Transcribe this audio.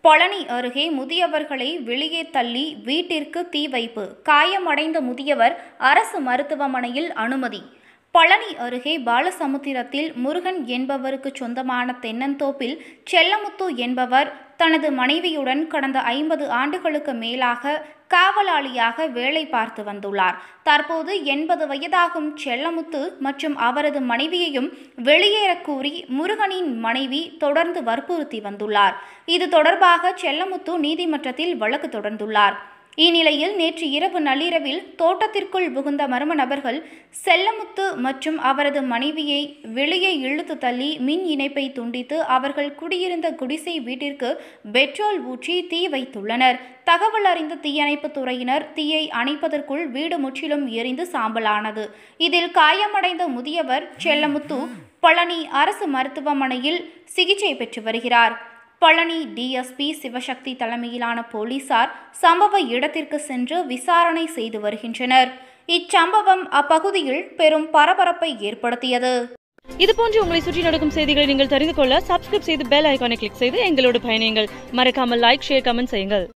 பழனி அருகே முதியவர்களை வெளியே தள்ளி வீட்டிற்கு தீ வைப்பு காயமடைந்த முதியவர் அரசு மருத்துவமனையில் அனுமதி பழனி அருகே பாலசமுத்திரத்தில் முருகன் என்பவருக்கு சொந்தமான தென்னந்தோப்பில் செல்லமுத்து என்பவர் தனது மனைவியுடன் கடந்த ஐம்பது ஆண்டுகளுக்கு மேலாக காவலாளியாக வேலை பார்த்து வந்துள்ளார் தற்போது எண்பது வயதாகும் செல்லமுத்து மற்றும் அவரது மனைவியையும் வெளியேறக் கூறி முருகனின் மனைவி தொடர்ந்து வற்புறுத்தி வந்துள்ளார் இது தொடர்பாக செல்லமுத்து நீதிமன்றத்தில் வழக்கு தொடர்ந்துள்ளார் இந்நிலையில் நேற்று இரவு நள்ளிரவில் தோட்டத்திற்குள் புகுந்த மர்ம நபர்கள் செல்லமுத்து மற்றும் அவரது மனைவியை வெளியே இழுத்து தள்ளி மின் இணைப்பை துண்டித்து அவர்கள் குடியிருந்த குடிசை வீட்டிற்கு பெட்ரோல் ஊற்றி தீ வைத்துள்ளனர் தகவல் அறிந்த தீயணைப்புத் துறையினர் தீயை அணைப்பதற்குள் வீடு முற்றிலும் எரிந்து சாம்பலானது இதில் காயமடைந்த முதியவர் செல்லமுத்து பழனி அரசு மருத்துவமனையில் சிகிச்சை பெற்று வருகிறார் பழனி டிஎஸ்பி சிவசக்தி தலைமையிலான போலீசார் சம்பவ இடத்திற்கு சென்று விசாரணை செய்து வருகின்றனர் இச்சம்பவம் அப்பகுதியில் பெரும் பரபரப்பை ஏற்படுத்தியது இது போன்று உங்களை சுற்றி நடக்கும் செய்திகளை நீங்கள் தெரிந்து கொள்ள சப்ஸ்கிரைப் செய்து பெல் ஐகானை கிளிக் செய்து எங்களோடு பயணியுங்கள் மறக்காமல் லைக் ஷேர் கமெண்ட் செய்யுங்கள்